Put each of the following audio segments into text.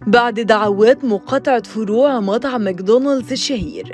بعد دعوات مقاطعة فروع مطعم ماكدونالدز الشهير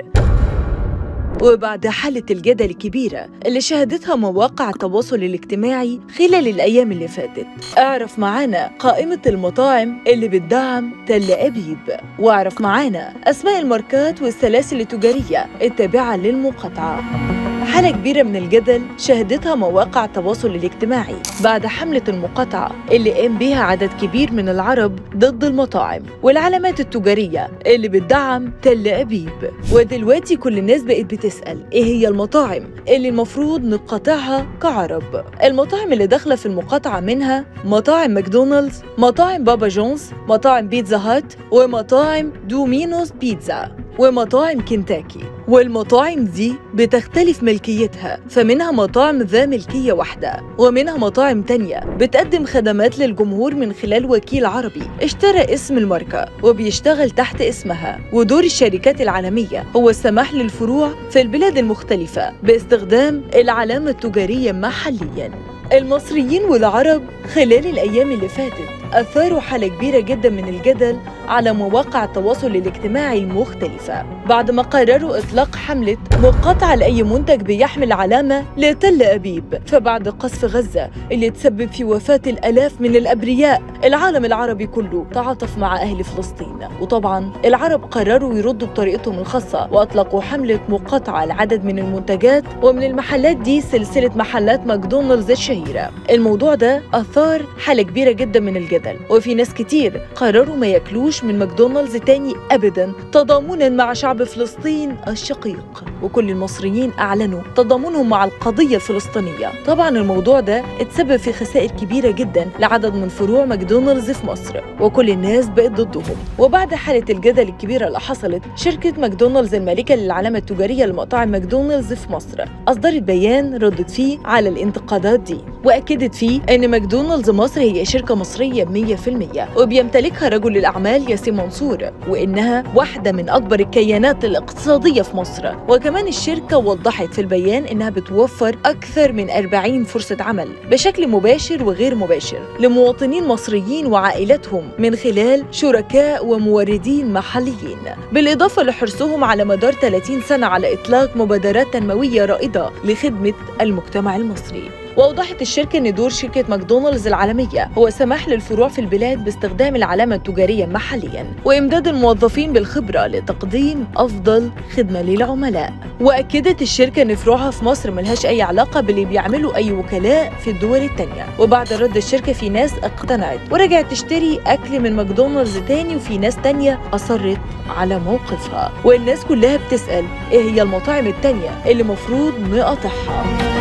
وبعد حالة الجدل الكبيرة اللي شهدتها مواقع التواصل الاجتماعي خلال الأيام اللي فاتت اعرف معانا قائمة المطاعم اللي بتدعم تل أبيب واعرف معانا أسماء الماركات والسلاسل التجارية التابعة للمقاطعة حالة كبيرة من الجدل شهدتها مواقع التواصل الاجتماعي بعد حملة المقاطعة اللي قام بها عدد كبير من العرب ضد المطاعم والعلامات التجارية اللي بتدعم تل أبيب ودلوقتي كل الناس بقت بتسأل إيه هي المطاعم اللي المفروض نقاطعها كعرب المطاعم اللي داخلة في المقاطعة منها مطاعم ماكدونالدز مطاعم بابا جونز مطاعم بيتزا هات ومطاعم دومينوز بيتزا ومطاعم كنتاكي والمطاعم دي بتختلف ملكيتها فمنها مطاعم ذا ملكية واحدة ومنها مطاعم تانية بتقدم خدمات للجمهور من خلال وكيل عربي اشترى اسم الماركة وبيشتغل تحت اسمها ودور الشركات العالمية هو السماح للفروع في البلاد المختلفة باستخدام العلامة التجارية محلياً المصريين والعرب خلال الأيام اللي فاتت أثاروا حالة كبيرة جدا من الجدل على مواقع التواصل الاجتماعي المختلفة بعد ما قرروا إطلاق حملة مقاطعة لأي منتج بيحمل علامة لتل أبيب فبعد قصف غزة اللي تسبب في وفاة الآلاف من الأبرياء العالم العربي كله تعاطف مع أهل فلسطين وطبعا العرب قرروا يردوا بطريقتهم الخاصة وأطلقوا حملة مقاطعة لعدد من المنتجات ومن المحلات دي سلسلة محلات ماكدونالدز الشهيرة الموضوع ده أثار حالة كبيرة جدا من الجدل وفي ناس كتير قرروا ما ياكلوش من ماكدونالدز تاني أبدا تضامنا مع شعب فلسطين الشقيق وكل المصريين أعلنوا تضامنهم مع القضية الفلسطينية طبعا الموضوع ده اتسبب في خسائر كبيرة جدا لعدد من فروع ماكدونالدز في مصر وكل الناس بقت ضدهم وبعد حالة الجدل الكبيرة اللي حصلت شركة ماكدونالدز المالكة للعلامة التجارية لمطاعم ماكدونالدز في مصر أصدرت بيان ردت فيه على الانتقادات دي وأكدت فيه أن ماكدونالدز مصر هي شركة مصرية 100% وبيمتلكها رجل الأعمال ياسين منصور وإنها واحدة من أكبر الكيانات الاقتصادية في مصر وكمان الشركة وضحت في البيان إنها بتوفر أكثر من 40 فرصة عمل بشكل مباشر وغير مباشر لمواطنين مصريين وعائلاتهم من خلال شركاء وموردين محليين بالإضافة لحرصهم على مدار 30 سنة على إطلاق مبادرات تنموية رائدة لخدمة المجتمع المصري وأوضحت الشركة أن دور شركة ماكدونالدز العالمية هو سماح للفروع في البلاد باستخدام العلامة التجارية محليا وإمداد الموظفين بالخبرة لتقديم أفضل خدمة للعملاء وأكدت الشركة أن فروعها في مصر ملهاش أي علاقة باللي بيعملوا أي وكلاء في الدول التانية وبعد رد الشركة في ناس اقتنعت ورجعت تشتري أكل من ماكدونالدز تاني وفي ناس تانية أصرت على موقفها والناس كلها بتسأل إيه هي المطاعم التانية اللي مفروض نقاطعها